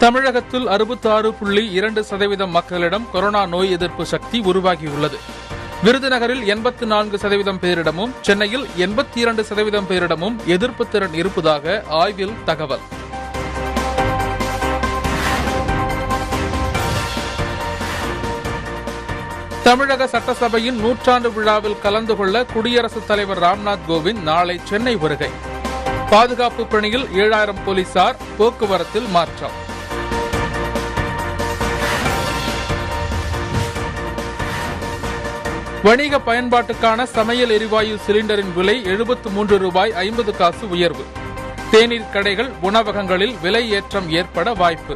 தமிழகத்தில் அறுபத்தி ஆறு புள்ளி இரண்டு சதவீதம் மக்களிடம் கொரோனா நோய் எதிர்ப்பு சக்தி உருவாகியுள்ளது விருதுநகரில் எண்பத்தி நான்கு சதவீதம் பேரிடமும் சென்னையில் எண்பத்தி இரண்டு சதவீதம் பேரிடமும் எதிர்ப்பு திறன் இருப்பதாக ஆய்வில் தகவல் தமிழக சட்டசபையின் நூற்றாண்டு விழாவில் கலந்து கொள்ள குடியரசுத் தலைவர் ராம்நாத் கோவிந்த் நாளை சென்னை வருகை பாதுகாப்பு பணியில் ஏழாயிரம் போலீசார் போக்குவரத்தில் மாற்றம் வணிக பயன்பாட்டுக்கான சமையல் எரிவாயு சிலிண்டரின் விலை எழுபத்து மூன்று ரூபாய் ஐம்பது காசு உயர்வு தேநீர் கடைகள் உணவகங்களில் விலை ஏற்றம் ஏற்பட வாய்ப்பு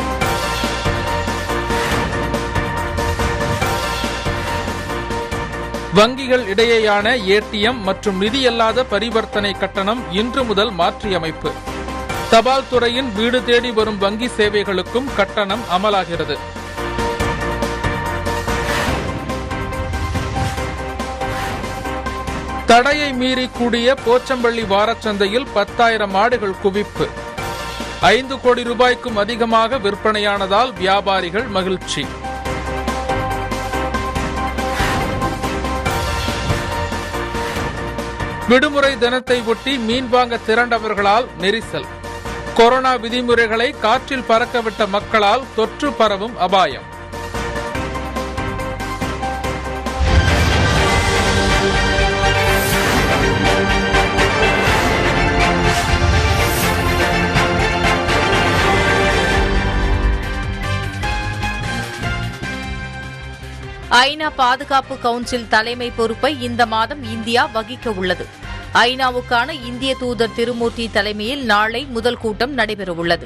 வங்கிகள் இடையேயான ஏடிஎம் மற்றும் நிதியல்லாத பரிவர்த்தனை கட்டணம் இன்று முதல் மாற்றியமைப்பு தபால் துறையின் வீடு தேடி வரும் வங்கி சேவைகளுக்கும் கட்டணம் அமலாகிறது தடையை மீறி கூடிய போச்சம்பள்ளி வாரச்சந்தையில் பத்தாயிரம் ஆடுகள் குவிப்பு ஐந்து கோடி ரூபாய்க்கும் அதிகமாக விற்பனையானதால் வியாபாரிகள் மகிழ்ச்சி விடுமுறை தினத்தை ஒட்டி மீன் வாங்க திரண்டவர்களால் நெரிசல் கொரோனா விதிமுறைகளை காற்றில் பறக்கவிட்ட மக்களால் தொற்று பரவும் அபாயம் ஐநா பாதுகாப்பு கவுன்சில் தலைமை பொறுப்பை இந்த மாதம் இந்தியா வகிக்க உள்ளது ஐநாவுக்கான இந்திய தூதர் திருமூர்த்தி தலைமையில் நாளை முதல் கூட்டம் நடைபெறவுள்ளது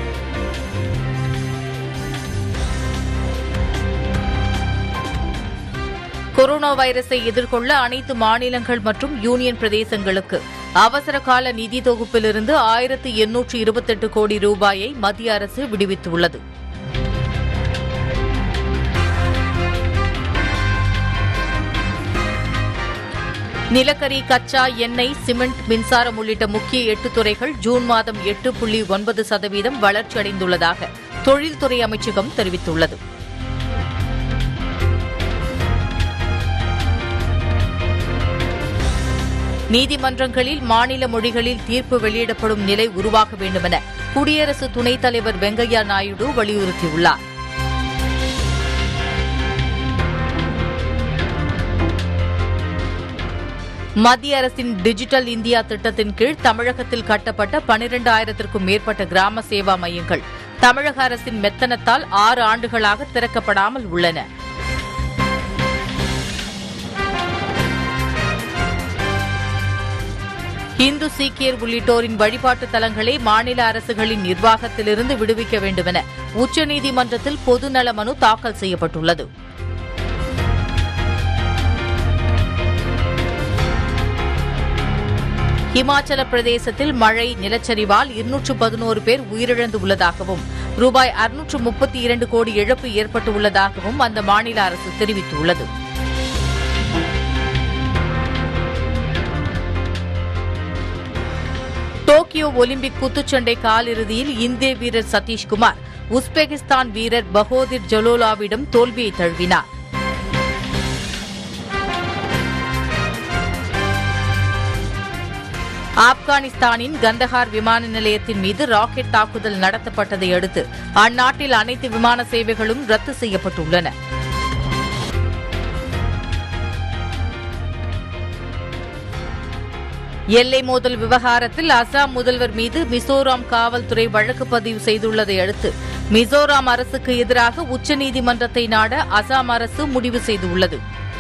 கொரோனா வைரஸை எதிர்கொள்ள அனைத்து மாநிலங்கள் மற்றும் யூனியன் பிரதேசங்களுக்கு அவசர கால நிதி தொகுப்பிலிருந்து ஆயிரத்து எண்ணூற்று இருபத்தெட்டு கோடி ரூபாயை மத்திய அரசு விடுவித்துள்ளது நிலக்கரி கச்சா எண்ணெய் சிமெண்ட் மின்சாரம் உள்ளிட்ட முக்கிய எட்டு துறைகள் ஜூன் மாதம் எட்டு புள்ளி ஒன்பது சதவீதம் வளர்ச்சியடைந்துள்ளதாக தொழில்துறை அமைச்சகம் தெரிவித்துள்ளது நீதிமன்றங்களில் மாநில மொழிகளில் தீர்ப்பு வெளியிடப்படும் நிலை உருவாக வேண்டுமென குடியரசு துணைத் தலைவர் வெங்கையா நாயுடு வலியுறுத்தியுள்ளார் மத்திய அரசின் டிஜிட்டல் இந்தியா திட்டத்தின் கீழ் தமிழகத்தில் கட்டப்பட்ட பனிரெண்டாயிரத்திற்கும் மேற்பட்ட கிராம சேவா மையங்கள் தமிழக அரசின் மெத்தனத்தால் ஆறு ஆண்டுகளாக திறக்கப்படாமல் உள்ளன இந்து சீக்கியர் உள்ளிட்டோரின் வழிபாட்டு தலங்களை மாநில அரசுகளின் நிர்வாகத்திலிருந்து விடுவிக்க வேண்டுமென உச்சநீதிமன்றத்தில் பொதுநல மனு தாக்கல் செய்யப்பட்டுள்ளது இமாச்சல பிரதேசத்தில் மழை நிலச்சரிவால் இருநூற்று பதினோரு பேர் உயிரிழந்து உள்ளதாகவும் ரூபாய் அறுநூற்று முப்பத்தி இரண்டு கோடி இழப்பு ஏற்பட்டுள்ளதாகவும் அந்த மாநில அரசு தெரிவித்துள்ளது டோக்கியோ ஒலிம்பிக் குத்துச்சண்டை காலிறுதியில் இந்திய வீரர் சதீஷ்குமார் உஸ்பெகிஸ்தான் வீரர் பகோதிர் ஜலோலாவிடம் தோல்வியை தழுவினார் ஆப்கானிஸ்தானின் கந்தஹார் விமான நிலையத்தின் மீது ராக்கெட் தாக்குதல் நடத்தப்பட்டதை அடுத்து அந்நாட்டில் அனைத்து விமான சேவைகளும் ரத்து செய்யப்பட்டுள்ளன எல்லை மோதல் விவகாரத்தில் அசாம் முதல்வர் மீது மிசோராம் காவல்துறை வழக்கு பதிவு செய்துள்ளதை அடுத்து மிசோராம் அரசுக்கு எதிராக உச்சநீதிமன்றத்தை நாட அசாம் அரசு முடிவு செய்துள்ளது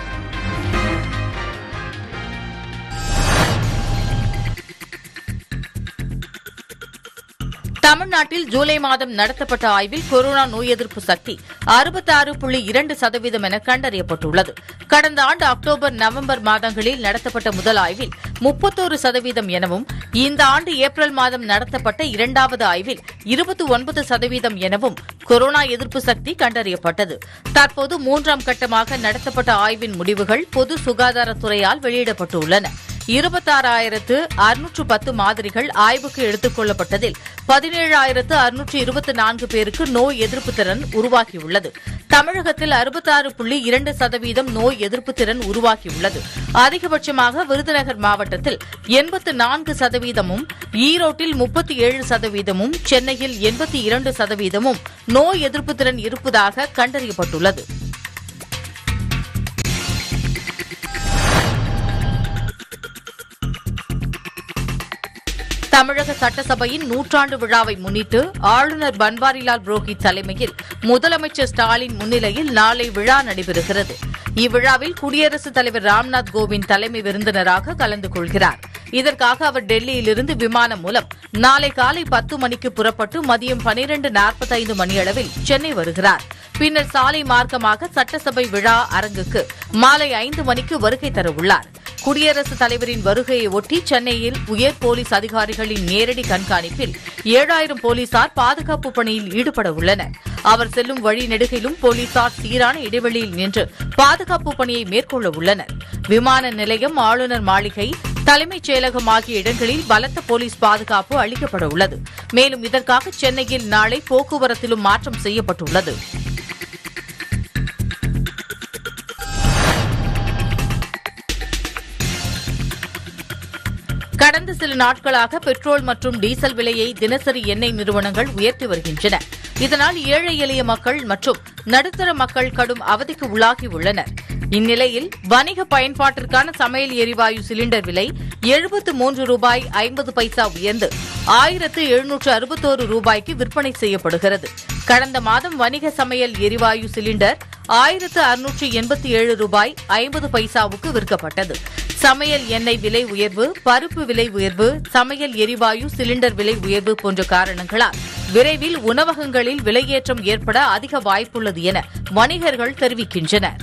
தமிழ்நாட்டில் ஜூலை மாதம் நடத்தப்பட்ட ஆய்வில் கொரோனா நோய் எதிர்ப்பு சக்தி அறுபத்தாறு புள்ளி இரண்டு சதவீதம் என கண்டறியப்பட்டுள்ளது கடந்த ஆண்டு அக்டோபர் நவம்பர் மாதங்களில் நடத்தப்பட்ட முதல் ஆய்வில் முப்பத்தோரு சதவீதம் எனவும் இந்த ஆண்டு ஏப்ரல் மாதம் நடத்தப்பட்ட இரண்டாவது ஆய்வில் இருபத்தி ஒன்பது சதவீதம் எனவும் கொரோனா எதிர்ப்பு சக்தி கண்டறியப்பட்டது தற்போது மூன்றாம் கட்டமாக நடத்தப்பட்ட ஆய்வின் முடிவுகள் பொது சுகாதாரத்துறையால் வெளியிடப்பட்டுள்ளன இருபத்தாறாயிரத்து அறுநூற்று பத்து மாதிரிகள் ஆய்வுக்கு எடுத்துக் கொள்ளப்பட்டதில் பதினேழாயிரத்து அறுநூற்று இருபத்தி நான்கு பேருக்கு நோய் எதிர்ப்பு திறன் உருவாகியுள்ளது தமிழகத்தில் அறுபத்தாறு புள்ளி இரண்டு சதவீதம் நோய் எதிர்ப்பு திறன் உருவாகியுள்ளது அதிகபட்சமாக விருதுநகர் மாவட்டத்தில் எண்பத்து நான்கு சதவீதமும் ஈரோட்டில் முப்பத்தி ஏழு சதவீதமும் சென்னையில் எண்பத்தி இரண்டு சதவீதமும் நோய் எதிர்ப்பு திறன் இருப்பதாக கண்டறியப்பட்டுள்ளது தமிழக சட்டசபையின் நூற்றாண்டு விழாவை முன்னிட்டு ஆளுநர் பன்வாரிலால் புரோஹித் தலைமையில் முதலமைச்சர் ஸ்டாலின் முன்னிலையில் நாளை விழா நடைபெறுகிறது இவ்விழாவில் குடியரசுத் தலைவர் ராம்நாத் கோவிந்த் தலைமை விருந்தினராக கலந்து கொள்கிறார் இதற்காக அவர் டெல்லியிலிருந்து விமானம் மூலம் நாளை காலை பத்து மணிக்கு புறப்பட்டு மதியம் பனிரண்டு நாற்பத்தைந்து மணியளவில் சென்னை வருகிறார் பின்னர் சாலை மார்க்கமாக சட்டசபை விழா அரங்குக்கு மாலை ஐந்து மணிக்கு வருகை தரவுள்ளார் குடியரசுத் தலைவரின் வருகையை ஒட்டி சென்னையில் உயர் போலீஸ் அதிகாரிகளின் நேரடி கண்காணிப்பில் ஏழாயிரம் போலீசார் பாதுகாப்பு பணியில் ஈடுபட உள்ளனர் அவர் செல்லும் வழி நெடுகிலும் போலீசார் சீரான இடைவெளியில் நின்று பாதுகாப்பு பணியை மேற்கொள்ள உள்ளனர் விமான நிலையம் ஆளுநர் மாளிகை தலைமைச் செயலகம் ஆகிய இடங்களில் பலத்த போலீஸ் பாதுகாப்பு அளிக்கப்பட உள்ளது மேலும் இதற்காக சென்னையில் நாளை போக்குவரத்திலும் மாற்றம் செய்யப்பட்டுள்ளது கடந்த சில நாட்களாக பெட்ரோல் மற்றும் டீசல் விலையை தினசரி எண்ணெய் நிறுவனங்கள் உயர்த்தி வருகின்றன இதனால் ஏழை எளிய மக்கள் மற்றும் நடுத்தர மக்கள் கடும் அவதிக்கு உள்ளாகியுள்ளனர் இந்நிலையில் வணிக பயன்பாட்டிற்கான சமையல் எரிவாயு சிலிண்டர் விலை எழுபத்து மூன்று ரூபாய் ஐம்பது பைசா உயர்ந்து ஆயிரத்து எழுநூற்று அறுபத்தோரு ரூபாய்க்கு விற்பனை செய்யப்படுகிறது கடந்த மாதம் வணிக சமையல் எரிவாயு சிலிண்டர் ஆயிரத்து அறுநூற்று எண்பத்தி ஏழு ரூபாய் ஐம்பது பைசாவுக்கு விற்கப்பட்டது சமையல் எண்ணெய் விலை உயர்வு பருப்பு விலை உயர்வு சமையல் எரிவாயு சிலிண்டர் விலை உயர்வு போன்ற காரணங்களால் விரைவில் உணவகங்களில் விலையேற்றம் ஏற்பட அதிக வாய்ப்புள்ளது என வணிகர்கள் தெரிவிக்கின்றனர்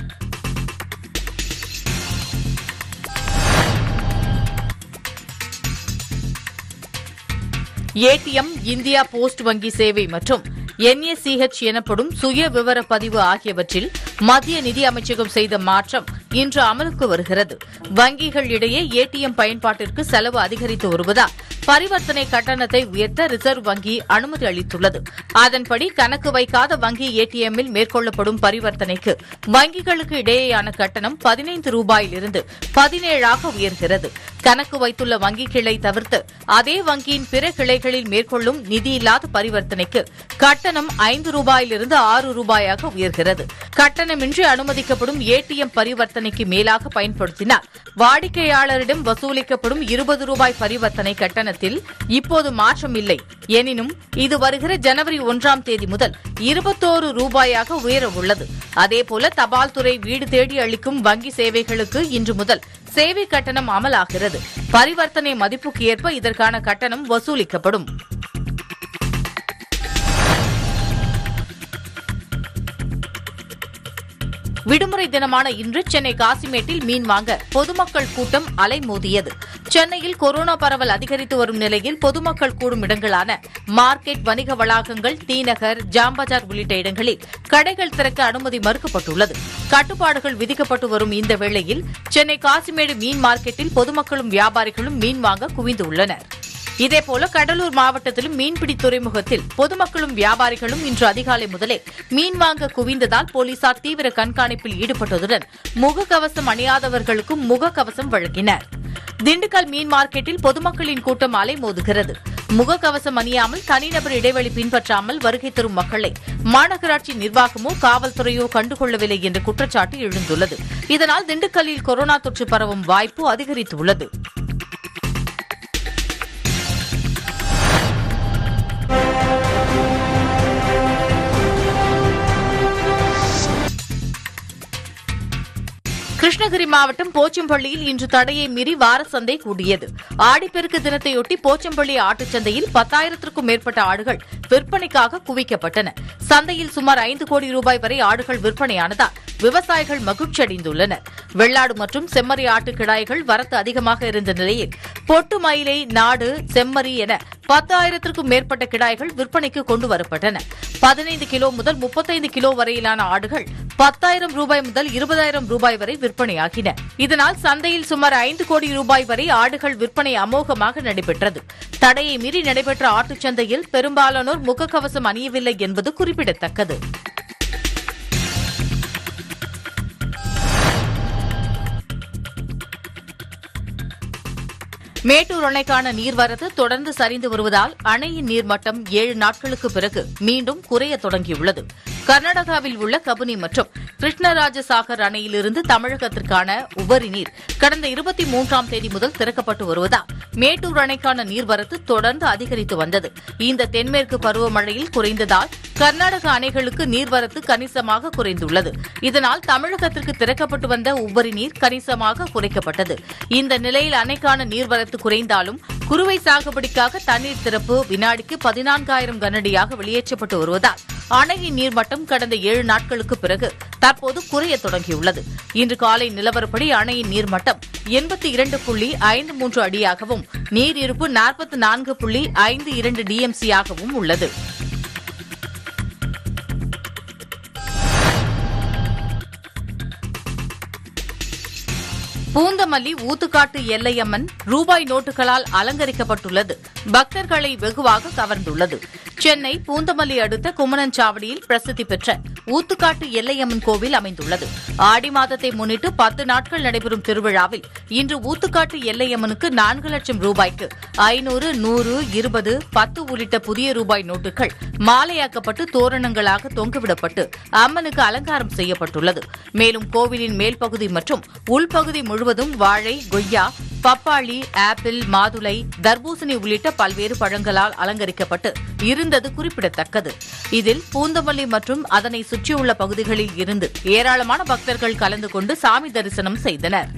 ஏடிஎம் இந்தியா போஸ்ட் வங்கி சேவை மற்றும் என்ஏசிஹெச் எனப்படும் சுய விவர பதிவு ஆகியவற்றில் மத்திய நிதி அமைச்சகம் செய்த மாற்றம் இன்று அமலுக்கு வருகிறது வங்கிகள் இடையே ஏடிஎம் பயன்பாட்டிற்கு செலவு அதிகரித்து வருவதால் பரிவர்த்தனை கட்டணத்தை உயர்த்த ரிசர்வ் வங்கி அனுமதி அளித்துள்ளது அதன்படி கணக்கு வைக்காத வங்கி ஏடிஎம்மில் மேற்கொள்ளப்படும் பரிவர்த்தனைக்கு வங்கிகளுக்கு இடையேயான கட்டணம் பதினைந்து ரூபாயிலிருந்து பதினேழாக உயர்கிறது கணக்கு வைத்துள்ள வங்கி கிளை தவிர்த்து அதே வங்கியின் பிற கிளைகளில் மேற்கொள்ளும் நிதியில்லாத பரிவர்த்தனைக்கு கட்டணம் ஐந்து ரூபாயிலிருந்து ஆறு ரூபாயாக உயர்கிறது கட்டணமின்றி அனுமதிக்கப்படும் ஏடிஎம் பரிவர்த்தனைக்கு மேலாக பயன்படுத்தினால் வாடிக்கையாளரிடம் வசூலிக்கப்படும் இருபது ரூபாய் பரிவர்த்தனை கட்டணத்தில் இப்போது மாற்றம் இல்லை எனினும் இது வருகிற ஜனவரி ஒன்றாம் தேதி முதல் இருபத்தோரு ரூபாயாக உயர உள்ளது அதேபோல தபால் துறை வீடு தேடி அளிக்கும் வங்கி சேவைகளுக்கு இன்று முதல் சேவை கட்டணம் அமலாகிறது பரிவர்த்தனை மதிப்புக்கு ஏற்ப இதற்கான கட்டணம் வசூலிக்கப்படும் விடுமுறை தினமான இன்று சென்னை காசிமேட்டில் மீன் வாங்க பொதுமக்கள் கூட்டம் அலைமோதியது சென்னையில் கொரோனா பரவல் அதிகரித்து வரும் நிலையில் பொதுமக்கள் கூடும் இடங்களான மார்க்கெட் வணிக வளாகங்கள் தீநகர் ஜாம்பஜார் உள்ளிட்ட இடங்களில் கடைகள் திறக்க அனுமதி மறுக்கப்பட்டுள்ளது கட்டுப்பாடுகள் விதிக்கப்பட்டு வரும் இந்த வேளையில் சென்னை காசிமேடு மீன் மார்க்கெட்டில் பொதுமக்களும் வியாபாரிகளும் மீன் வாங்க குவிந்துள்ளனர் இதேபோல கடலூர் மாவட்டத்திலும் மீன்பிடி துறைமுகத்தில் பொதுமக்களும் வியாபாரிகளும் இன்று அதிகாலை முதலே மீன் வாங்க குவிந்ததால் போலீசார் தீவிர கண்காணிப்பில் ஈடுபட்டதுடன் முகக்கவசம் அணியாதவர்களுக்கும் முகக்கவசம் வழங்கினர் திண்டுக்கல் மீன் மார்க்கெட்டில் பொதுமக்களின் கூட்டம் அலைமோதுகிறது முகக்கவசம் அணியாமல் தனிநபர் இடைவெளி பின்பற்றாமல் வருகை தரும் மக்களை மாநகராட்சி நிர்வாகமோ காவல்துறையோ கண்டுகொள்ளவில்லை என்ற குற்றச்சாட்டு எழுந்துள்ளது இதனால் திண்டுக்கல்லில் கொரோனா தொற்று பரவும் வாய்ப்பு அதிகரித்துள்ளது கிருஷ்ணகிரி மாவட்டம் போச்சம்பள்ளியில் இன்று தடையை மீறி வார சந்தை கூடியது ஆடிப்பெருக்கு தினத்தையொட்டி போச்சம்பள்ளி ஆட்டுச்சந்தையில் பத்தாயிரத்திற்கும் மேற்பட்ட ஆடுகள் விற்பனைக்காக குவிக்கப்பட்டன சந்தையில் சுமார் ஐந்து கோடி ரூபாய் வரை ஆடுகள் விற்பனையானதால் விவசாயிகள் மகிழ்ச்சி அடைந்துள்ளனர் வெள்ளாடு மற்றும் செம்மறி ஆட்டு கிடாய்கள் வரத்து அதிகமாக இருந்த நிலையில் பொட்டு மயிலை நாடு செம்மறி என பத்தாயிரத்திற்கும் மேற்பட்ட கிடாய்கள் விற்பனைக்கு கொண்டு வரப்பட்டன பதினைந்து கிலோ முதல் முப்பத்தைந்து கிலோ வரையிலான ஆடுகள் பத்தாயிரம் ரூபாய் முதல் இருபதாயிரம் ரூபாய் வரை விற்பனையாகின இதனால் சந்தையில் சுமார் ஐந்து கோடி ரூபாய் வரை ஆடுகள் விற்பனை அமோகமாக நடைபெற்றது தடையை மீறி நடைபெற்ற ஆட்டுச் சந்தையில் பெரும்பாலானோர் முகக்கவசம் அணியவில்லை என்பது குறிப்பிடத்தக்கது மேட்டூர் அணைக்கான நீர்வரத்து தொடர்ந்து சரிந்து வருவதால் அணையின் நீர்மட்டம் ஏழு நாட்களுக்கு பிறகு மீண்டும் குறைய தொடங்கியுள்ளது கர்நாடகாவில் உள்ள கபுனி மற்றும் கிருஷ்ணராஜசாகர் அணையிலிருந்து தமிழகத்திற்கான உபரி நீர் கடந்த இருபத்தி மூன்றாம் தேதி முதல் திறக்கப்பட்டு வருவதால் மேட்டூர் அணைக்கான நீர்வரத்து தொடர்ந்து அதிகரித்து வந்தது இந்த தென்மேற்கு பருவமழையில் குறைந்ததால் கர்நாடக அணைகளுக்கு நீர்வரத்து கணிசமாக குறைந்துள்ளது இதனால் தமிழகத்திற்கு திறக்கப்பட்டு வந்த உபரி நீர் கணிசமாக குறைக்கப்பட்டது இந்த நிலையில் அணைக்கான நீர்வரத்து குறைந்தாலும் குறுவை சாகுபடிக்காக தண்ணீர் திறப்பு வினாடிக்கு பதினான்காயிரம் கனஅடியாக வெளியேற்றப்பட்டு வருவதால் அணையின் நீர்மட்டம் கடந்த ஏழு நாட்களுக்கு பிறகு தற்போது குறைய தொடங்கியுள்ளது இன்று காலை நிலவரப்படி அணையின் நீர்மட்டம் எண்பத்தி இரண்டு புள்ளி ஐந்து மூன்று அடியாகவும் நீர் இருப்பு நாற்பத்தி நான்கு புள்ளி ஐந்து இரண்டு டிஎம்சியாகவும் உள்ளது பூந்தமல்லி ஊத்துக்காட்டு எல்லையம்மன் ரூபாய் நோட்டுகளால் அலங்கரிக்கப்பட்டுள்ளது பக்தர்களை வெகுவாக கவர்ந்துள்ளது சென்னை பூந்தமல்லி அடுத்த குமணன்சாவடியில் பிரசித்தி பெற்ற ஊத்துக்காட்டு எல்லையம்மன் கோவில் அமைந்துள்ளது ஆடி மாதத்தை முன்னிட்டு பத்து நாட்கள் நடைபெறும் திருவிழாவில் இன்று ஊத்துக்காட்டு எல்லையம்மனுக்கு நான்கு லட்சம் ரூபாய்க்கு ஐநூறு நூறு இருபது பத்து உள்ளிட்ட புதிய ரூபாய் நோட்டுகள் மாலையாக்கப்பட்டு தோரணங்களாக தொங்கவிடப்பட்டு அம்மனுக்கு அலங்காரம் செய்யப்பட்டுள்ளது மேலும் கோவிலின் மேல் பகுதி மற்றும் உள்பகுதி முழுவதும் வாழை கொய்யா பப்பாளி ஆப்பிள் மாதுளை தர்பூசணி உள்ளிட்ட பல்வேறு பழங்களால் அலங்கரிக்கப்பட்டு இருந்தது குறிப்பிடத்தக்கது இதில் பூந்தமல்லி மற்றும் அதனை சுற்றியுள்ள பகுதிகளில் இருந்து ஏராளமான பக்தர்கள் கலந்து கொண்டு சாமி தரிசனம் செய்தனர்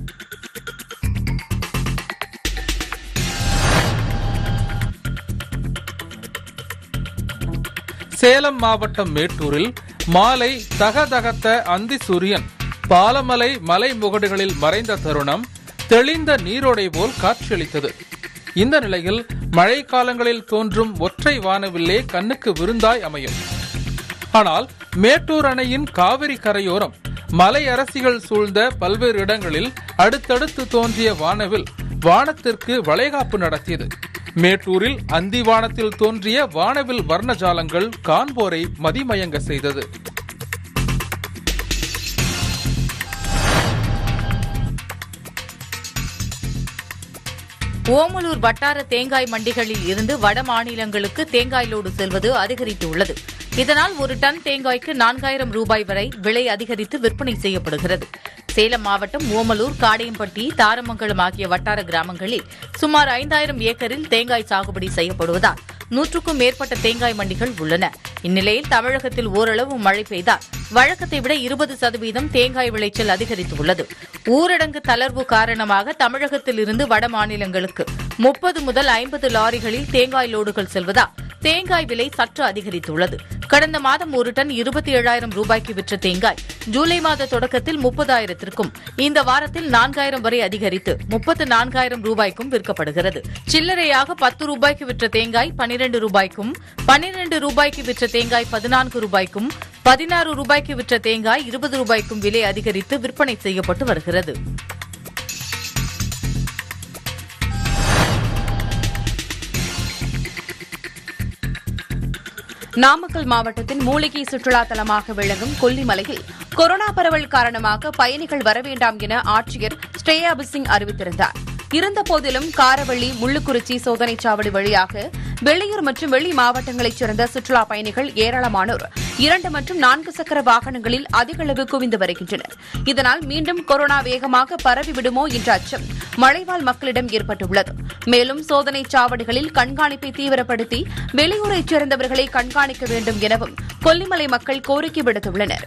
சேலம் மாவட்டம் மேட்டூரில் மாலை தகதகத்த அந்தி சூரியன் பாலமலை மலை முகடுகளில் மறைந்த தருணம் தெளிந்த நீரோடை போல் காட்சியளித்தது இந்த நிலையில் மழைக்காலங்களில் தோன்றும் ஒற்றை வானவில்லே கண்ணுக்கு விருந்தாய் அமையும் ஆனால் மேட்டூர் அணையின் காவிரி கரையோரம் மலை அரசிகள் சூழ்ந்த பல்வேறு இடங்களில் அடுத்தடுத்து தோன்றிய வானவில் வானத்திற்கு வளைகாப்பு நடத்தியது மேட்டூரில் அந்தி வானத்தில் தோன்றிய வானவில் வர்ணஜாலங்கள் காண்போரை மதிமயங்க செய்தது ஓமலூர் வட்டார தேங்காய் மண்டிகளில் இருந்து வட மாநிலங்களுக்கு தேங்காய் லோடு செல்வது அதிகரித்துள்ளது இதனால் ஒரு டன் தேங்காய்க்கு நான்காயிரம் ரூபாய் வரை விலை அதிகரித்து விற்பனை செய்யப்படுகிறது சேலம் மாவட்டம் ஓமலூர் காடையம்பட்டி தாரமங்கலம் ஆகிய வட்டார கிராமங்களில் சுமார் ஐந்தாயிரம் ஏக்கரில் தேங்காய் சாகுபடி செய்யப்படுவதால் நூற்றுக்கும் மேற்பட்ட தேங்காய் மண்டிகள் உள்ளன இந்நிலையில் தமிழகத்தில் ஓரளவு மழை பெய்தால் வழக்கத்தை விட இருபது சதவீதம் தேங்காய் விளைச்சல் அதிகரித்துள்ளது ஊரடங்கு தளர்வு காரணமாக தமிழகத்தில் இருந்து வட மாநிலங்களுக்கு முப்பது முதல் ஐம்பது லாரிகளில் தேங்காய் லோடுகள் செல்வதால் தேங்காய் விலை சற்று அதிகரித்துள்ளது கடந்த மாதம் ஒரு டன் இருபத்தி ஏழாயிரம் ரூபாய்க்கு விற்ற தேங்காய் ஜூலை மாத தொடக்கத்தில் முப்பதாயிரத்திற்கும் இந்த வாரத்தில் நான்காயிரம் வரை அதிகரித்து முப்பத்து நான்காயிரம் ரூபாய்க்கும் விற்கப்படுகிறது சில்லறையாக பத்து ரூபாய்க்கு விற்ற தேங்காய் பனிரெண்டு ரூபாய்க்கும் பனிரெண்டு ரூபாய்க்கு விற்ற தேங்காய் பதினான்கு ரூபாய்க்கும் பதினாறு ரூபாய்க்கு விற்ற தேங்காய் இருபது ரூபாய்க்கும் விலை அதிகரித்து விற்பனை செய்யப்பட்டு வருகிறது நாமக்கல் மாவட்டத்தின் மூலிகை சுற்றுலா தலமாக விளங்கும் கொல்லிமலையில் கொரோனா பரவல் காரணமாக பயணிகள் வர வேண்டாம் என ஆட்சியர் ஸ்ரேயா சிங் அறிவித்திருந்தார் இருந்தபோதிலும் காரவள்ளி முள்ளுக்குறிச்சி சோதனைச் சாவடி வழியாக வெளியூர் மற்றும் வெளி மாவட்டங்களைச் சேர்ந்த சுற்றுலா பயணிகள் ஏராளமானோர் இரண்டு மற்றும் நான்கு சக்கர வாகனங்களில் அதிக அளவு குவிந்து வருகின்றனர் இதனால் மீண்டும் கொரோனா வேகமாக பரவிவிடுமோ என்ற அச்சம் மலைவாழ் மக்களிடம் ஏற்பட்டுள்ளது மேலும் சோதனைச் சாவடிகளில் கண்காணிப்பை தீவிரப்படுத்தி வெளியூரைச் சேர்ந்தவர்களை கண்காணிக்க வேண்டும் எனவும் கொல்லிமலை மக்கள் கோரிக்கை விடுத்துள்ளனர்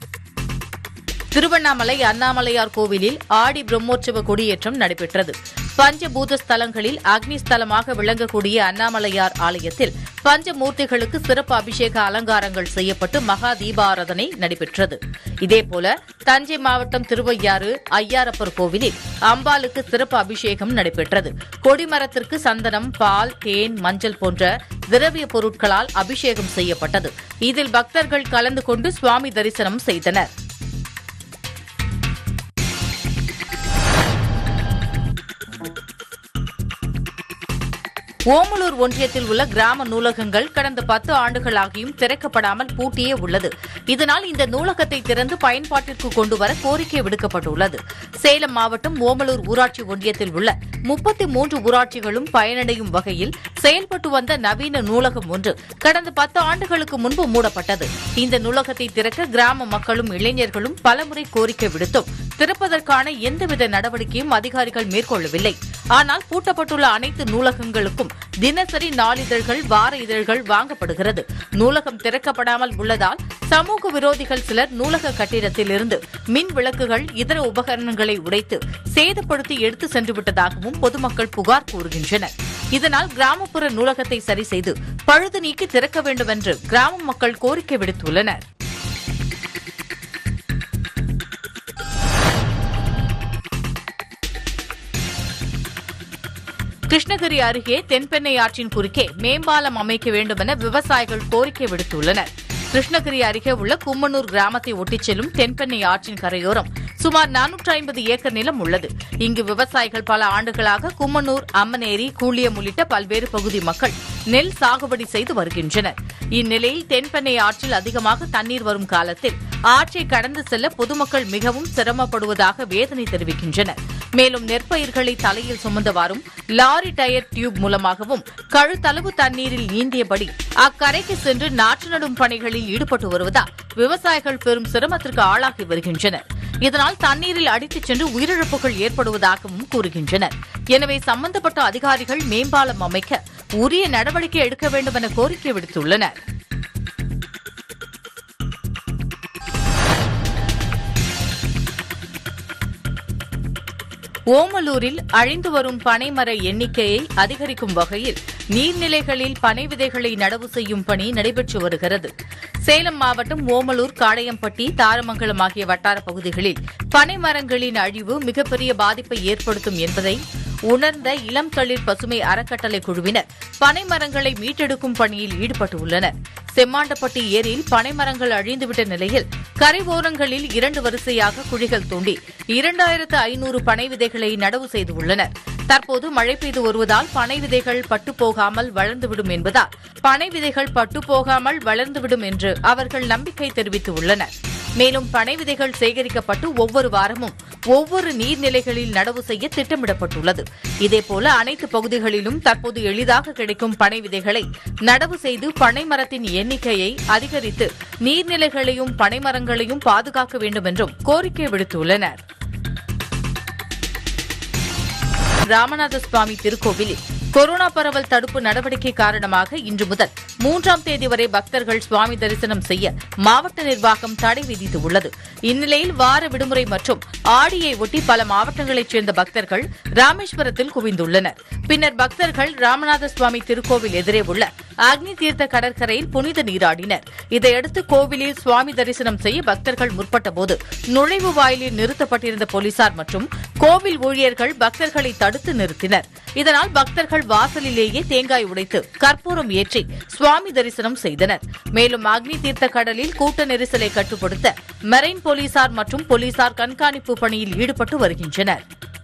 திருவண்ணாமலை அண்ணாமலையார் கோவிலில் ஆடி பிரம்மோற்சவ கொடியேற்றம் நடைபெற்றது பஞ்சபூத ஸ்தலங்களில் அக்னி ஸ்தலமாக விளங்கக்கூடிய அண்ணாமலையார் ஆலயத்தில் பஞ்சமூர்த்திகளுக்கு சிறப்பு அபிஷேக அலங்காரங்கள் செய்யப்பட்டு மகா தீபாராதனை நடைபெற்றது இதேபோல தஞ்சை மாவட்டம் திருவையாறு ஐயாரப்பர் கோவிலில் அம்பாளுக்கு சிறப்பு அபிஷேகம் நடைபெற்றது கொடிமரத்திற்கு சந்தனம் பால் தேன் மஞ்சள் போன்ற திரவிய பொருட்களால் அபிஷேகம் செய்யப்பட்டது இதில் பக்தர்கள் கலந்து கொண்டு சுவாமி தரிசனம் செய்தனர் ஓமலூர் ஒன்றியத்தில் உள்ள கிராம நூலகங்கள் கடந்த பத்து ஆண்டுகளாகியும் திறக்கப்படாமல் பூட்டியே உள்ளது இதனால் இந்த நூலகத்தை திறந்து பயன்பாட்டிற்கு கொண்டுவர கோரிக்கை விடுக்கப்பட்டுள்ளது சேலம் மாவட்டம் ஓமலூர் ஊராட்சி ஒன்றியத்தில் உள்ள முப்பத்தி மூன்று ஊராட்சிகளும் பயனடையும் வகையில் செயல்பட்டு வந்த நவீன நூலகம் ஒன்று கடந்த பத்து ஆண்டுகளுக்கு முன்பு மூடப்பட்டது இந்த நூலகத்தை திறக்க கிராம மக்களும் இளைஞர்களும் பலமுறை கோரிக்கை விடுத்தும் திறப்பதற்கான எந்தவித நடவடிக்கையும் அதிகாரிகள் மேற்கொள்ளவில்லை ஆனால் பூட்டப்பட்டுள்ள அனைத்து நூலகங்களுக்கும் தினசரி நாளிதழ்கள் வார இதழ்கள் வாங்கப்படுகிறது நூலகம் திறக்கப்படாமல் உள்ளதால் சமூக விரோதிகள் சிலர் நூலக கட்டிடத்தில் இருந்து மின் விளக்குகள் இதர உபகரணங்களை உடைத்து சேதப்படுத்தி எடுத்து சென்று விட்டதாகவும் பொதுமக்கள் புகார் கூறுகின்றனர் இதனால் கிராமப்புற நூலகத்தை சரி செய்து பழுது நீக்கி திறக்க வேண்டும் என்று கிராம மக்கள் கோரிக்கை விடுத்துள்ளனர் கிருஷ்ணகிரி அருகே தென்பெண்ணை ஆற்றின் குறுக்கே மேம்பாலம் அமைக்க வேண்டுமென விவசாயிகள் கோரிக்கை விடுத்துள்ளனர் கிருஷ்ணகிரி அருகே உள்ள கும்மனூர் கிராமத்தை ஒட்டிச் செல்லும் தென்பெண்ணை ஆற்றின் கரையோரம் சுமார் நானூற்று ஐம்பது ஏக்கர் நிலம் உள்ளது இங்கு விவசாயிகள் பல ஆண்டுகளாக கும்மனூர் அம்மனேரி கூலியம் உள்ளிட்ட பல்வேறு பகுதி மக்கள் நெல் சாகுபடி செய்து வருகின்றனர் இந்நிலையில் தென்பெண்ணை ஆற்றில் அதிகமாக தண்ணீர் வரும் காலத்தில் ஆற்றை கடந்து செல்ல பொதுமக்கள் மிகவும் சிரமப்படுவதாக வேதனை தெரிவிக்கின்றனர் மேலும் நெற்பயிர்களை தலையில் சுமந்தவாறும் லாரி டயர் டியூப் மூலமாகவும் கழுத்தளவு தண்ணீரில் நீந்தியபடி அக்கரைக்கு சென்று நாற்று நடும் பணிகளில் ஈடுபட்டு வருவதால் விவசாயிகள் பெரும் சிரமத்திற்கு ஆளாகி வருகின்றனர் இதனால் தண்ணீரில் அடித்துச் சென்று உயிரிழப்புகள் ஏற்படுவதாகவும் கூறுகின்றனர் எனவே சம்பந்தப்பட்ட அதிகாரிகள் மேம்பாலம் அமைக்க உரிய நடவடிக்கை எடுக்க வேண்டும் என கோரிக்கை விடுத்துள்ளனர் ஓமலூரில் அழிந்து வரும் பனைமர எண்ணிக்கையை அதிகரிக்கும் வகையில் நீர்நிலைகளில் பனை விதைகளை நடவு செய்யும் பணி நடைபெற்று வருகிறது சேலம் மாவட்டம் ஓமலூர் காடையம்பட்டி தாரமங்கலம் ஆகிய வட்டார பகுதிகளில் பனை மரங்களின் அழிவு மிகப்பெரிய பாதிப்பை ஏற்படுத்தும் என்பதை உணர்ந்த இளம் தளிர் பசுமை அறக்கட்டளை குழுவினர் பனை மரங்களை மீட்டெடுக்கும் பணியில் ஈடுபட்டுள்ளனர் செம்மாண்டப்பட்டி ஏரியில் பனை மரங்கள் அழிந்துவிட்ட நிலையில் கரை ஓரங்களில் இரண்டு வரிசையாக குழிகள் தோண்டி இரண்டாயிரத்து ஐநூறு பனை விதைகளை நடவு செய்துள்ளனர் தற்போது மழை பெய்து வருவதால் பனை விதைகள் பட்டு போகாமல் வளர்ந்துவிடும் என்பதால் பனை விதைகள் பட்டு போகாமல் வளர்ந்துவிடும் என்று அவர்கள் நம்பிக்கை தெரிவித்துள்ளனர் மேலும் பனை விதைகள் சேகரிக்கப்பட்டு ஒவ்வொரு வாரமும் ஒவ்வொரு நீர்நிலைகளில் நடவு செய்ய திட்டமிடப்பட்டுள்ளது இதேபோல அனைத்து பகுதிகளிலும் தற்போது எளிதாக கிடைக்கும் பனை விதைகளை நடவு செய்து பனை மரத்தின் எண்ணிக்கையை அதிகரித்து நீர்நிலைகளையும் பனை மரங்களையும் பாதுகாக்க வேண்டும் என்றும் கோரிக்கை விடுத்துள்ளனர் ராமநாத சுவாமி திருக்கோவிலில் கொரோனா பரவல் தடுப்பு நடவடிக்கை காரணமாக இன்று முதல் மூன்றாம் தேதி வரை பக்தர்கள் சுவாமி தரிசனம் செய்ய மாவட்ட நிர்வாகம் தடை விதித்துள்ளது இந்நிலையில் வார விடுமுறை மற்றும் ஆடியை ஒட்டி பல மாவட்டங்களைச் சேர்ந்த பக்தர்கள் ராமேஸ்வரத்தில் குவிந்துள்ளனர் பின்னர் பக்தர்கள் ராமநாத சுவாமி திருக்கோவில் எதிரே உள்ள அக்னி தீர்த்த கடற்கரையில் புனித நீராடினர் இதையடுத்து கோவிலில் சுவாமி தரிசனம் செய்ய பக்தர்கள் முற்பட்டபோது நுழைவு வாயிலில் நிறுத்தப்பட்டிருந்த போலீசார் மற்றும் கோவில் ஊழியர்கள் பக்தர்களை தடுத்து நிறுத்தினர் இதனால் பக்தர்கள் வாசலிலேயே தேங்காய் உடைத்து கற்பூரம் ஏற்றி சுவாமி தரிசனம் செய்தனர் மேலும் அக்னி தீர்த்த கடலில் கூட்ட நெரிசலை கட்டுப்படுத்த மெரைன் போலீசார் மற்றும் போலீசார் கண்காணிப்பு பணியில் ஈடுபட்டு வருகின்றனர்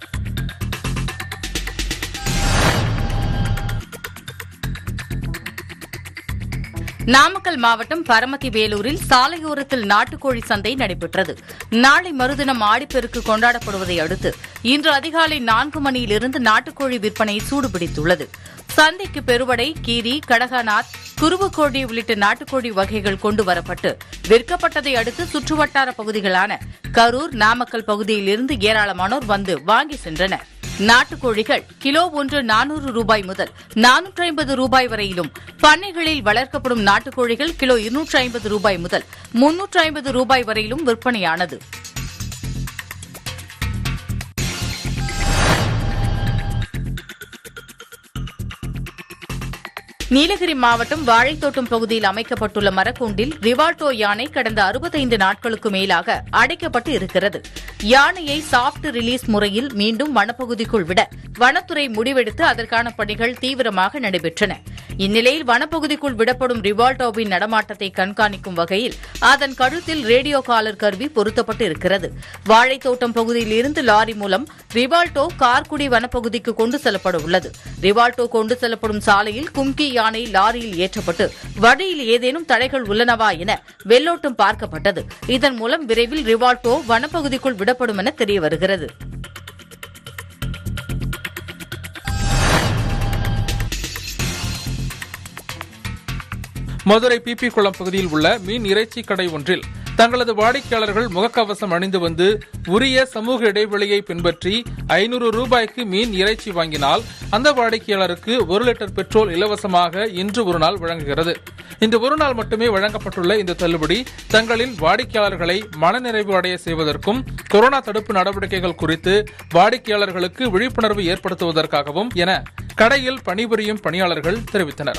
நாமக்கல் மாவட்டம் பரமத்தி வேலூரில் சாலையோரத்தில் நாட்டுக்கோழி சந்தை நடைபெற்றது நாளை மறுதினம் ஆடிப்பெருக்கு கொண்டாடப்படுவதை அடுத்து இன்று அதிகாலை நான்கு மணியிலிருந்து நாட்டுக்கோழி விற்பனை சூடுபிடித்துள்ளது சந்தைக்கு பெருவடை கீரி கடகநாத் குருவுக்கோழி உள்ளிட்ட நாட்டுக்கோழி வகைகள் கொண்டு வரப்பட்டு விற்கப்பட்டதை அடுத்து சுற்றுவட்டார பகுதிகளான கரூர் நாமக்கல் பகுதியிலிருந்து ஏராளமானோர் வந்து வாங்கி சென்றனர் நாட்டுக்கோழிகள் கிலோ ஒன்று நானூறு ரூபாய் முதல் நானூற்றி ஐம்பது ரூபாய் வரையிலும் பண்ணைகளில் வளர்க்கப்படும் நாட்டுக்கோழிகள் கிலோ இருநூற்றி ஐம்பது ரூபாய் முதல் முன்னூற்று ஐம்பது ரூபாய் வரையிலும் விற்பனையானது நீலகிரி மாவட்டம் வாழைத்தோட்டம் பகுதியில் அமைக்கப்பட்டுள்ள மரக்கூண்டில் ரிவால்டோ யானை கடந்த அறுபத்தைந்து நாட்களுக்கு மேலாக அடைக்கப்பட்டு இருக்கிறது யானையை சாப்ட் ரிலீஸ் முறையில் மீண்டும் வனப்பகுதிக்குள் விட வனத்துறை முடிவெடுத்து அதற்கான பணிகள் தீவிரமாக நடைபெற்றன இந்நிலையில் வனப்பகுதிக்குள் விடப்படும் ரிவால்டோவின் நடமாட்டத்தை கண்காணிக்கும் வகையில் அதன் கழுத்தில் ரேடியோ காலர் கருவி பொருத்தப்பட்டு இருக்கிறது வாழைத்தோட்டம் பகுதியில் இருந்து லாரி மூலம் ரிவால்டோ கார்குடி வனப்பகுதிக்கு கொண்டு செல்லப்பட உள்ளது ரிவால்டோ கொண்டு செல்லப்படும் சாலையில் கும்கி யானை லாரியில் ஏற்றப்பட்டு வழியில் ஏதேனும் தடைகள் உள்ளனவா என வெள்ளோட்டம் பார்க்கப்பட்டது இதன் மூலம் விரைவில் ரிவால்டோ வனப்பகுதிக்குள் விடப்படும் என தெரிய வருகிறது மதுரை பிபி குளம் பகுதியில் உள்ள மீன் இறைச்சி கடை ஒன்றில் தங்களது வாடிக்கையாளர்கள் முகக்கவசம் அணிந்து வந்து உரிய சமூக இடைவெளியை பின்பற்றி ஐநூறு ரூபாய்க்கு மீன் இறைச்சி வாங்கினால் அந்த வாடிக்கையாளருக்கு ஒரு லிட்டர் பெட்ரோல் இலவசமாக இன்று ஒரு நாள் வழங்குகிறது இன்று ஒரு நாள் மட்டுமே வழங்கப்பட்டுள்ள இந்த தள்ளுபடி தங்களின் வாடிக்கையாளர்களை மனநிறைவு அடைய செய்வதற்கும் கொரோனா தடுப்பு நடவடிக்கைகள் குறித்து வாடிக்கையாளர்களுக்கு விழிப்புணர்வு ஏற்படுத்துவதற்காகவும் என கடையில் பணிபுரியும் பணியாளர்கள் தெரிவித்தனர்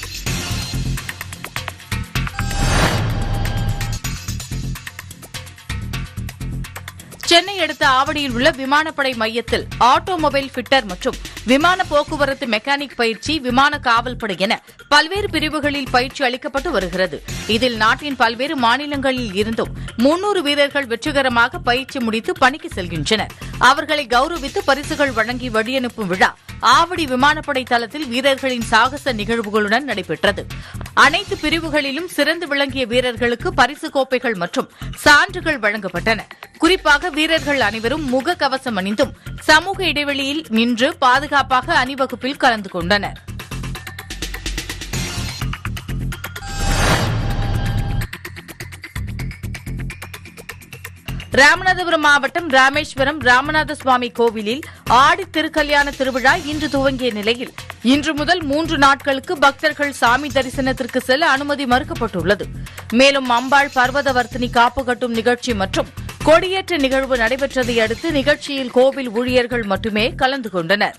சென்னை அடுத்த ஆவடியில் உள்ள விமானப்படை மையத்தில் ஆட்டோமொபைல் ஃபிட்டர் மற்றும் விமான போக்குவரத்து மெக்கானிக் பயிற்சி விமான காவல்படை என பல்வேறு பிரிவுகளில் பயிற்சி அளிக்கப்பட்டு வருகிறது இதில் நாட்டின் பல்வேறு மாநிலங்களில் இருந்தும் முன்னூறு வீரர்கள் வெற்றிகரமாக பயிற்சி முடித்து பணிக்கு செல்கின்றனர் அவர்களை கௌரவித்து பரிசுகள் வழங்கி வழியனுப்பும் விழா ஆவடி விமானப்படை தளத்தில் வீரர்களின் சாகச நிகழ்வுகளுடன் நடைபெற்றது அனைத்து பிரிவுகளிலும் சிறந்து விளங்கிய வீரர்களுக்கு பரிசு கோப்பைகள் மற்றும் சான்றுகள் வழங்கப்பட்டன குறிப்பாக வீரர்கள் அனைவரும் முக கவசம் அணிந்தும் சமூக இடைவெளியில் நின்று பாதுகாப்பாக அணிவகுப்பில் கலந்து கொண்டனர் ராமநாதபுரம் மாவட்டம் ராமேஸ்வரம் ராமநாத சுவாமி கோவிலில் ஆடி திருக்கல்யாண திருவிழா இன்று துவங்கிய நிலையில் இன்று முதல் மூன்று நாட்களுக்கு பக்தர்கள் சாமி தரிசனத்திற்கு செல்ல அனுமதி மறுக்கப்பட்டுள்ளது மேலும் அம்பாள் பர்வதவர்த்தினி காப்பு கட்டும் நிகழ்ச்சி மற்றும் கொடியேற்ற நிகழ்வு நடைபெற்றதை அடுத்து நிகழ்ச்சியில் கோவில் ஊழியர்கள் மட்டுமே கலந்து கொண்டனர்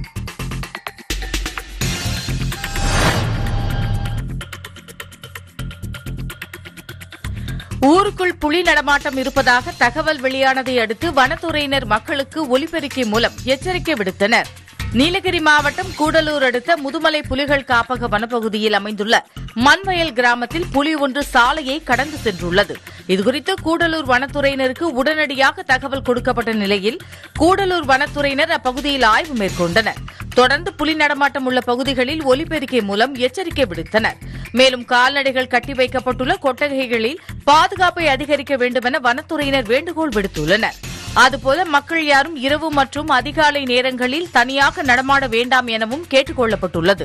ஊருக்குள் புலி நடமாட்டம் இருப்பதாக தகவல் வெளியானதை அடுத்து வனத்துறையினர் மக்களுக்கு ஒலிபெருக்கி மூலம் எச்சரிக்கை விடுத்தனர் நீலகிரி மாவட்டம் கூடலூர் அடுத்த முதுமலை புலிகள் காப்பக வனப்பகுதியில் அமைந்துள்ள மண்வயல் கிராமத்தில் புலி ஒன்று சாலையை கடந்து சென்றுள்ளது இதுகுறித்து கூடலூர் வனத்துறையினருக்கு உடனடியாக தகவல் கொடுக்கப்பட்ட நிலையில் கூடலூர் வனத்துறையினர் அப்பகுதியில் ஆய்வு மேற்கொண்டனர் தொடர்ந்து புலி நடமாட்டம் உள்ள பகுதிகளில் ஒலிபெருக்கை மூலம் எச்சரிக்கை விடுத்தனர் மேலும் கால்நடைகள் கட்டி வைக்கப்பட்டுள்ள கொட்டகைகளில் பாதுகாப்பை அதிகரிக்க வேண்டுமென வனத்துறையினர் வேண்டுகோள் விடுத்துள்ளனர் அதுபோல மக்கள் யாரும் இரவு மற்றும் அதிகாலை நேரங்களில் தனியாக நடமாட வேண்டாம் எனவும் கேட்டுக் கொள்ளப்பட்டுள்ளது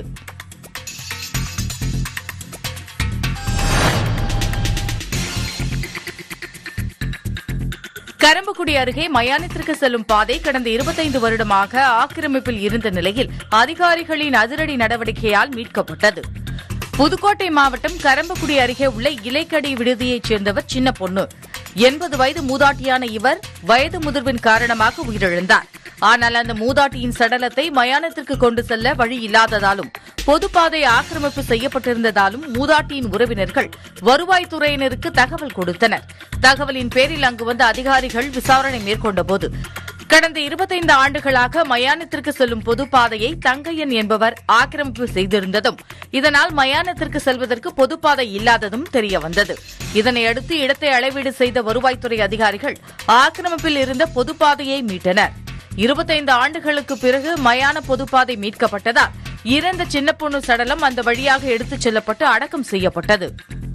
கரம்பக்குடி அருகே மயானத்திற்கு செல்லும் பாதை கடந்த இருபத்தைந்து வருடமாக ஆக்கிரமிப்பில் இருந்த நிலையில் அதிகாரிகளின் அதிரடி நடவடிக்கையால் மீட்கப்பட்டது புதுக்கோட்டை மாவட்டம் கரம்பக்குடி அருகே உள்ள இலைக்கடி விடுதியைச் சேர்ந்தவர் சின்ன பொண்ணு எண்பது வயது மூதாட்டியான இவர் வயது முதிர்வின் காரணமாக உயிரிழந்தார் ஆனால் அந்த மூதாட்டியின் சடலத்தை மயானத்திற்கு கொண்டு செல்ல வழி இல்லாததாலும் பொதுப்பாதை ஆக்கிரமிப்பு செய்யப்பட்டிருந்ததாலும் மூதாட்டியின் உறவினர்கள் வருவாய்த்துறையினருக்கு தகவல் கொடுத்தனர் தகவலின் பேரில் அங்கு வந்த அதிகாரிகள் விசாரணை மேற்கொண்டபோது கடந்த இருபத்தைந்து ஆண்டுகளாக மயானத்திற்கு செல்லும் பொதுப்பாதையை தங்கையன் என்பவர் ஆக்கிரமிப்பு செய்திருந்ததும் இதனால் மயானத்திற்கு செல்வதற்கு பொதுப்பாதை இல்லாததும் தெரியவந்தது இதனையடுத்து இடத்தை அளவீடு செய்த வருவாய்த்துறை அதிகாரிகள் ஆக்கிரமிப்பில் இருந்த பொதுப்பாதையை மீட்டனர் இருபத்தைந்து ஆண்டுகளுக்கு பிறகு மயான பொதுப்பாதை மீட்கப்பட்டதால் இறந்த சின்ன பொண்ணு சடலம் அந்த வழியாக எடுத்துச் செல்லப்பட்டு அடக்கம் செய்யப்பட்டது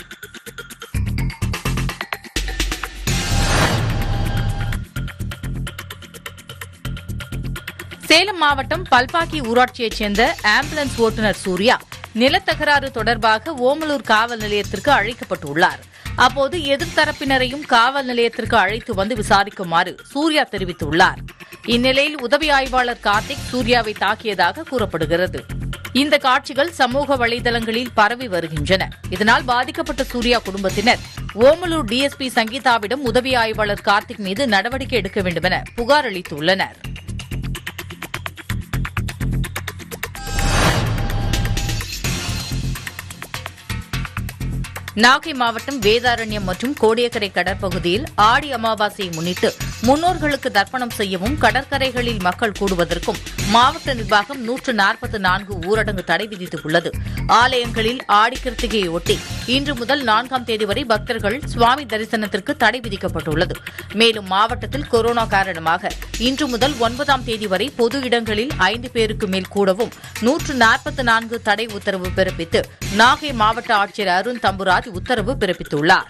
சேலம் மாவட்டம் பல்பாக்கி ஊராட்சியைச் சேர்ந்த ஆம்புலன்ஸ் ஓட்டுநர் சூர்யா நிலத்தகராறு தொடர்பாக ஓமலூர் காவல் நிலையத்திற்கு அழைக்கப்பட்டுள்ளார் அப்போது எதிர்த்தரப்பினரையும் காவல் நிலையத்திற்கு அழைத்து வந்து விசாரிக்குமாறு சூர்யா தெரிவித்துள்ளார் இந்நிலையில் உதவி ஆய்வாளர் கார்த்திக் சூர்யாவை தாக்கியதாக கூறப்படுகிறது இந்த காட்சிகள் சமூக வலைதளங்களில் பரவி வருகின்றன இதனால் பாதிக்கப்பட்ட சூர்யா குடும்பத்தினர் ஓமலூர் டிஎஸ்பி சங்கீதாவிடம் உதவி ஆய்வாளர் கார்த்திக் மீது நடவடிக்கை எடுக்க வேண்டுமென புகார் அளித்துள்ளனர் நாகை மாவட்டம் வேதாரண்யம் மற்றும் கோடியக்கரை கடற்பகுதியில் ஆடி அமாவாசையை முன்னிட்டு முன்னோர்களுக்கு தர்ப்பணம் செய்யவும் கடற்கரைகளில் மக்கள் கூடுவதற்கும் மாவட்ட நிர்வாகம் நூற்று நாற்பத்தி நான்கு ஊரடங்கு தடை விதித்துள்ளது ஆலயங்களில் ஆடி கிருத்திகையை ஒட்டி இன்று முதல் நான்காம் தேதி வரை பக்தர்கள் சுவாமி தரிசனத்திற்கு தடை விதிக்கப்பட்டுள்ளது மேலும் மாவட்டத்தில் கொரோனா காரணமாக இன்று முதல் ஒன்பதாம் தேதி வரை பொது இடங்களில் ஐந்து பேருக்கு மேல் கூடவும் நூற்று நாற்பத்தி நான்கு தடை உத்தரவு பிறப்பித்து நாகை மாவட்ட ஆட்சியர் அருண் தம்புராஜ் உத்தரவு பிறப்பித்துள்ளார்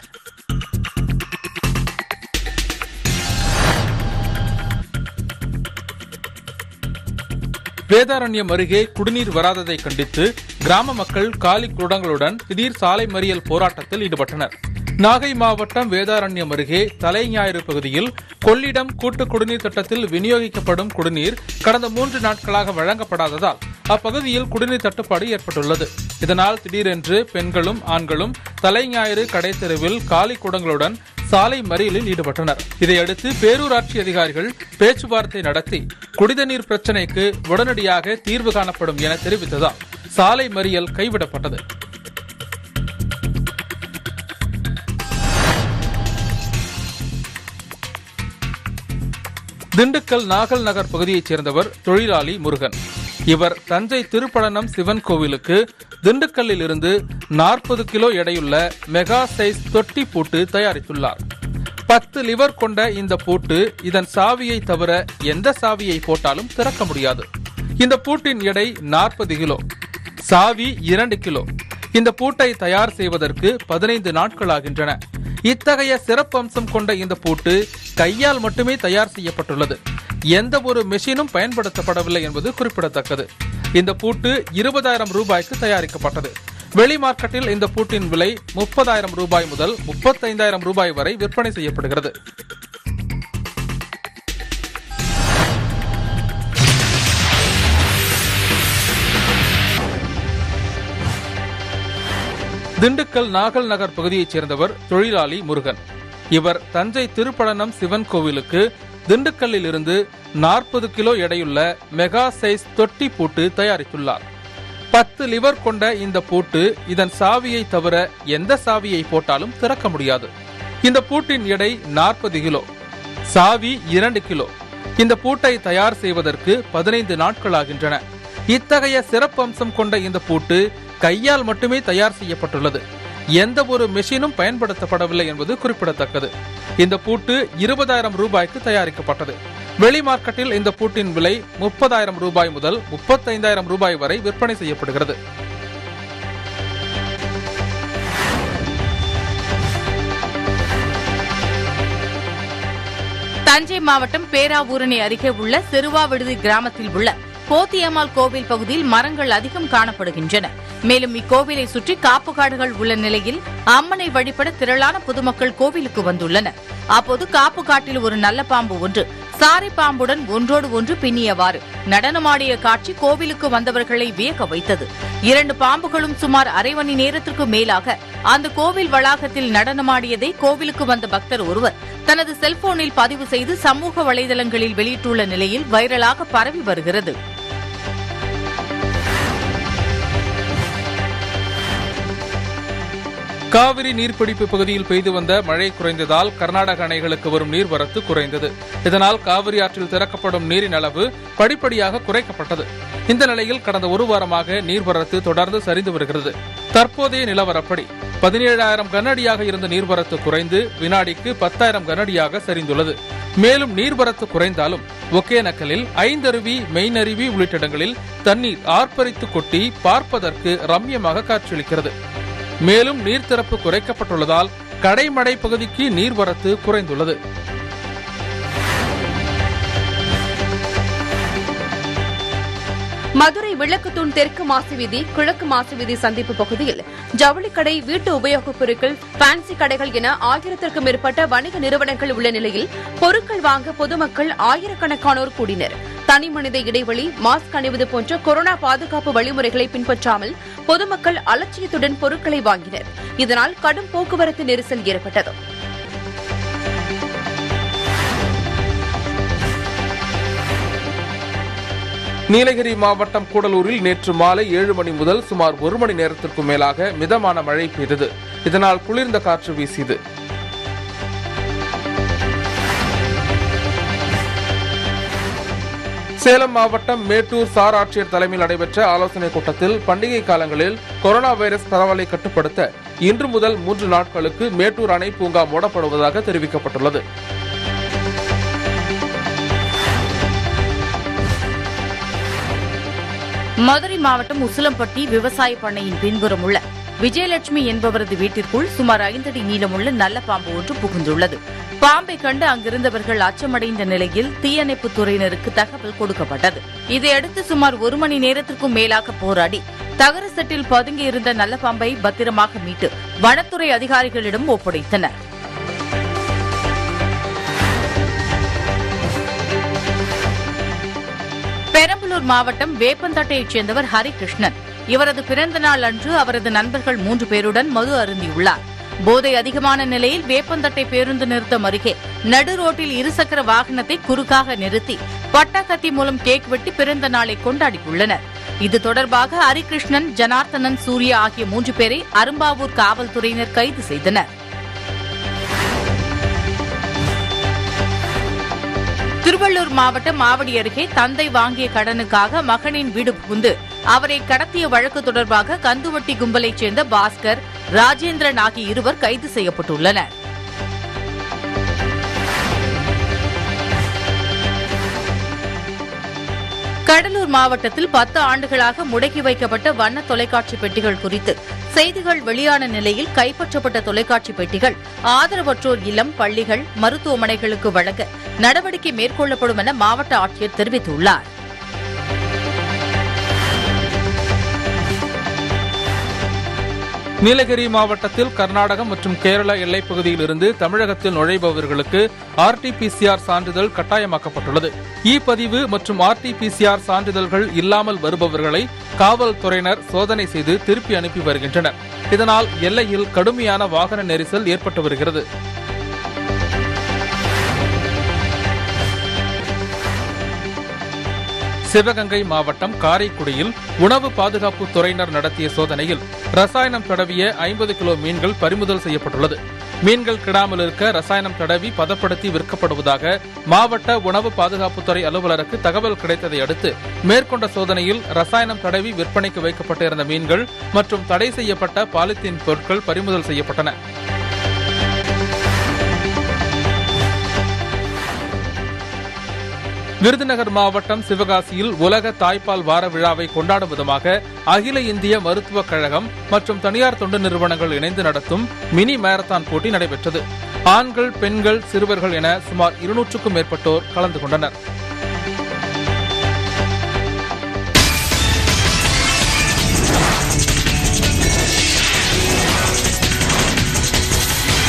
வேதாரண்யம் அருகே குடிநீர் வராததை கண்டித்து கிராம மக்கள் காலி குடங்களுடன் திடீர் சாலை மறியல் போராட்டத்தில் ஈடுபட்டனர் நாகை மாவட்டம் வேதாரண்யம் அருகே தலைஞாயிறு பகுதியில் கொள்ளிடம் கூட்டு குடிநீர் திட்டத்தில் விநியோகிக்கப்படும் குடிநீர் கடந்த மூன்று நாட்களாக வழங்கப்படாததால் அப்பகுதியில் குடிநீர் தட்டுப்பாடு ஏற்பட்டுள்ளது இதனால் திடீரென்று பெண்களும் ஆண்களும் தலைஞாயிறு கடைத்தெருவில் காலி குடங்களுடன் சாலை மறியலில் ஈடுபட்டனர் இதையடுத்து பேரூராட்சி அதிகாரிகள் பேச்சுவார்த்தை நடத்தி குடிதண்ணீர் பிரச்சினைக்கு உடனடியாக தீர்வு காணப்படும் என தெரிவித்ததால் சாலை மறியல் கைவிடப்பட்டது திண்டுக்கல் நாகல் நகர் பகுதியைச் சேர்ந்தவர் தொழிலாளி முருகன் இவர் தஞ்சை திருப்பழனம் சிவன் கோவிலுக்கு திண்டுக்கல்லில் இருந்து நாற்பது கிலோ எடையுள்ள மெகா சைஸ் தொட்டி பூட்டு தயாரித்துள்ளார் பத்து லிவர் கொண்ட இந்த பூட்டு இதன் சாவியை தவிர எந்த சாவியை போட்டாலும் திறக்க முடியாது இந்த பூட்டின் எடை நாற்பது கிலோ சாவி இரண்டு கிலோ இந்த பூட்டை தயார் செய்வதற்கு பதினைந்து நாட்கள் ஆகின்றன இத்தகைய சிறப்பம்சம் கொண்ட இந்த பூட்டு கையால் மட்டுமே தயார் செய்யப்பட்டுள்ளது எந்த ஒரு மெஷினும் பயன்படுத்தப்படவில்லை என்பது குறிப்பிடத்தக்கது இந்த பூட்டு இருபதாயிரம் ரூபாய்க்கு தயாரிக்கப்பட்டது வெளி மார்க்கெட்டில் இந்த பூட்டின் விலை முப்பதாயிரம் ரூபாய் முதல் முப்பத்தைந்தாயிரம் ரூபாய் வரை விற்பனை செய்யப்படுகிறது திண்டுக்கல் நாகல் நகர் பகுதியைச் சேர்ந்தவர் தொழிலாளி முருகன் இவர் தஞ்சை திருப்பழனம் சிவன் கோவிலுக்கு திண்டுக்கல்லில் இருந்து நாற்பது கிலோ எடையுள்ள மெகா சைஸ் தொட்டி பூட்டு தயாரித்துள்ளார் பத்து லிவர் கொண்ட இந்த பூட்டு இதன் சாவியை தவிர எந்த சாவியை போட்டாலும் திறக்க முடியாது இந்த பூட்டின் எடை நாற்பது கிலோ சாவி இரண்டு கிலோ இந்த பூட்டை தயார் செய்வதற்கு பதினைந்து நாட்கள் ஆகின்றன இத்தகைய சிறப்பம்சம் கொண்ட இந்த பூட்டு கையால் மட்டுமே தயார் செய்யப்பட்டுள்ளது எந்த ஒரு மெஷினும் பயன்படுத்தப்படவில்லை என்பது குறிப்பிடத்தக்கது இந்த பூட்டு இருபதாயிரம் ரூபாய்க்கு தயாரிக்கப்பட்டது வெளி மார்க்கெட்டில் இந்த பூட்டின் விலை முப்பதாயிரம் ரூபாய் முதல் முப்பத்தைந்தாயிரம் ரூபாய் வரை விற்பனை செய்யப்படுகிறது தஞ்சை மாவட்டம் பேராவூரணி அருகே உள்ள சிறுவாவிடுதி கிராமத்தில் உள்ள போத்தியம்மாள் கோவில் பகுதியில் மரங்கள் அதிகம் காணப்படுகின்றன மேலும் இக்கோவிலை சுற்றி காப்பு காடுகள் உள்ள நிலையில் அம்மனை வழிபட திரளான பொதுமக்கள் கோவிலுக்கு வந்துள்ளனர் அப்போது காப்பு காட்டில் ஒரு நல்ல பாம்பு ஒன்று சாரை பாம்புடன் ஒன்றோடு ஒன்று பின்னியவாறு நடனமாடிய காட்சி கோவிலுக்கு வந்தவர்களை வியக்க வைத்தது இரண்டு பாம்புகளும் சுமார் அரை மணி நேரத்திற்கு மேலாக அந்த கோவில் வளாகத்தில் நடனமாடியதை கோவிலுக்கு வந்த பக்தர் ஒருவர் தனது செல்போனில் பதிவு செய்து சமூக வலைதளங்களில் வெளியிட்டுள்ள நிலையில் வைரலாக பரவி வருகிறது காவிரி நீர்பிடிப்பு பகுதியில் பெய்து வந்த மழை குறைந்ததால் கர்நாடக அணைகளுக்கு வரும் நீர்வரத்து குறைந்தது இதனால் காவிரி ஆற்றில் திறக்கப்படும் நீரின் அளவு படிப்படியாக குறைக்கப்பட்டது இந்த நிலையில் கடந்த ஒரு வாரமாக நீர்வரத்து தொடர்ந்து சரிந்து வருகிறது தற்போதைய நிலவரப்படி பதினேழாயிரம் கனஅடியாக இருந்த நீர்வரத்து குறைந்து வினாடிக்கு பத்தாயிரம் கனஅடியாக சரிந்துள்ளது மேலும் நீர்வரத்து குறைந்தாலும் ஒகேனக்கலில் ஐந்தருவி மெய்னருவி உள்ளிட்ட இடங்களில் தண்ணீர் ஆர்ப்பரித்து கொட்டி பார்ப்பதற்கு ரம்யமாக காட்சியளிக்கிறது மேலும் நீர்த்திறப்பு குறைக்கப்பட்டுள்ளதால் கடைமடை பகுதிக்கு நீர்வரத்து குறைந்துள்ளது மதுரை விளக்குத்தூண் தெற்கு மாசு வீதி கிழக்கு மாசு வீதி சந்திப்பு பகுதியில் ஜவுளிக்கடை வீட்டு உபயோகப் பொருட்கள் பான்சி கடைகள் என ஆயிரத்திற்கும் மேற்பட்ட வணிக நிறுவனங்கள் உள்ள நிலையில் பொருட்கள் வாங்க பொதுமக்கள் ஆயிரக்கணக்கானோர் கூடினர் தனி மனித இடைவெளி மாஸ்க் அணிவது போன்ற கொரோனா பாதுகாப்பு வழிமுறைகளை பின்பற்றாமல் பொதுமக்கள் அலட்சியத்துடன் பொருட்களை வாங்கினர் இதனால் கடும் போக்குவரத்து நெரிசல் ஏற்பட்டது நீலகிரி மாவட்டம் கூடலூரில் நேற்று மாலை ஏழு மணி முதல் சுமார் ஒரு மணி நேரத்திற்கும் மேலாக மிதமான மழை பெய்தது இதனால் குளிர்ந்த காற்று வீசியது சேலம் மாவட்டம் மேட்டூர் சார் ஆட்சியர் தலைமையில் நடைபெற்ற ஆலோசனைக் கூட்டத்தில் பண்டிகை காலங்களில் கொரோனா வைரஸ் பரவலை கட்டுப்படுத்த இன்று முதல் மூன்று நாட்களுக்கு மேட்டூர் அணை பூங்கா மூடப்படுவதாக தெரிவிக்கப்பட்டுள்ளது மதுரை மாவட்டம் உசிலம்பட்டி விவசாய பண்ணையின் பின்புறம் உள்ள விஜயலட்சுமி என்பவரது வீட்டிற்குள் சுமார் ஐந்தடி நீளமுள்ள நல்ல பாம்பு ஒன்று புகுந்துள்ளது பாம்பை கண்டு அங்கிருந்தவர்கள் அச்சமடைந்த நிலையில் தீயணைப்புத் துறையினருக்கு தகவல் கொடுக்கப்பட்டது இதையடுத்து சுமார் ஒரு மணி நேரத்திற்கும் மேலாக போராடி தகர செட்டில் பதுங்கியிருந்த நல்ல பாம்பை பத்திரமாக மீட்டு வனத்துறை அதிகாரிகளிடம் ஒப்படைத்தனர் பெரம்பலூர் மாவட்டம் வேப்பந்தட்டையைச் சேர்ந்தவர் ஹரிகிருஷ்ணன் இவரது பிறந்த நாள் அன்று அவரது நண்பர்கள் மூன்று பேருடன் மது அருந்தியுள்ளார் போதை அதிகமான நிலையில் வேப்பந்தட்டை பேருந்து நிறுத்தம் அருகே நடு ரோட்டில் இருசக்கர வாகனத்தை குறுக்காக நிறுத்தி பட்டாக்கத்தி மூலம் கேக் வெட்டி பிறந்த நாளை கொண்டாடியுள்ளனர் இது தொடர்பாக ஹரிகிருஷ்ணன் ஜனார்த்தனன் சூர்யா ஆகிய மூன்று பேரை அரும்பாவூர் காவல்துறையினர் கைது செய்தனர் திருவள்ளூர் மாவட்டம் ஆவடி அருகே தந்தை வாங்கிய கடனுக்காக மகனின் வீடு புகுந்து அவரை கடத்திய வழக்கு தொடர்பாக கந்துவட்டி கும்பலைச் சேர்ந்த பாஸ்கர் ராஜேந்திரன் ஆகிய இருவர் கைது செய்யப்பட்டுள்ளனர் கடலூர் மாவட்டத்தில் பத்து ஆண்டுகளாக முடக்கி வைக்கப்பட்ட வண்ண தொலைக்காட்சி பெட்டிகள் குறித்து செய்திகள் வெளியான நிலையில் கைப்பற்றப்பட்ட தொலைக்காட்சி பெட்டிகள் ஆதரவற்றோர் இல்லம் பள்ளிகள் மருத்துவமனைகளுக்கு வழங்க நடவடிக்கை மேற்கொள்ளப்படும் என மாவட்ட ஆட்சியர் தெரிவித்துள்ளார் நீலகிரி மாவட்டத்தில் கர்நாடகம் மற்றும் கேரள எல்லைப் பகுதியில் இருந்து தமிழகத்தில் நுழைபவர்களுக்கு ஆர்டிபிசிஆர் சான்றிதழ் கட்டாயமாக்கப்பட்டுள்ளது இ பதிவு மற்றும் ஆர்டிபிசிஆர் சான்றிதழ்கள் இல்லாமல் வருபவர்களை காவல்துறையினர் சோதனை செய்து திருப்பி அனுப்பி வருகின்றனர் இதனால் எல்லையில் கடுமையான வாகன நெரிசல் ஏற்பட்டு வருகிறது சிவகங்கை மாவட்டம் காரைக்குடியில் உணவு பாதுகாப்பு துறையினர் நடத்திய சோதனையில் ரசாயனம் தடவிய ஐம்பது கிலோ மீன்கள் பறிமுதல் செய்யப்பட்டுள்ளது மீன்கள் கிடாமல் இருக்க ரசாயனம் தடவி பதப்படுத்தி விற்கப்படுவதாக மாவட்ட உணவு பாதுகாப்புத்துறை அலுவலருக்கு தகவல் கிடைத்ததை அடுத்து மேற்கொண்ட சோதனையில் ரசாயனம் தடவி விற்பனைக்கு வைக்கப்பட்டிருந்த மீன்கள் மற்றும் தடை செய்யப்பட்ட பாலித்தீன் பொருட்கள் பறிமுதல் செய்யப்பட்டன விருதுநகர் மாவட்டம் சிவகாசியில் உலக தாய்ப்பால் வார விழாவை கொண்டாடும் விதமாக அகில இந்திய மருத்துவக் கழகம் மற்றும் தனியார் தொண்டு நிறுவனங்கள் இணைந்து நடத்தும் மினி மாரத்தான் போட்டி நடைபெற்றது ஆண்கள் பெண்கள் சிறுவர்கள் என சுமார் இருநூற்றுக்கும் மேற்பட்டோர் கலந்து கொண்டனர்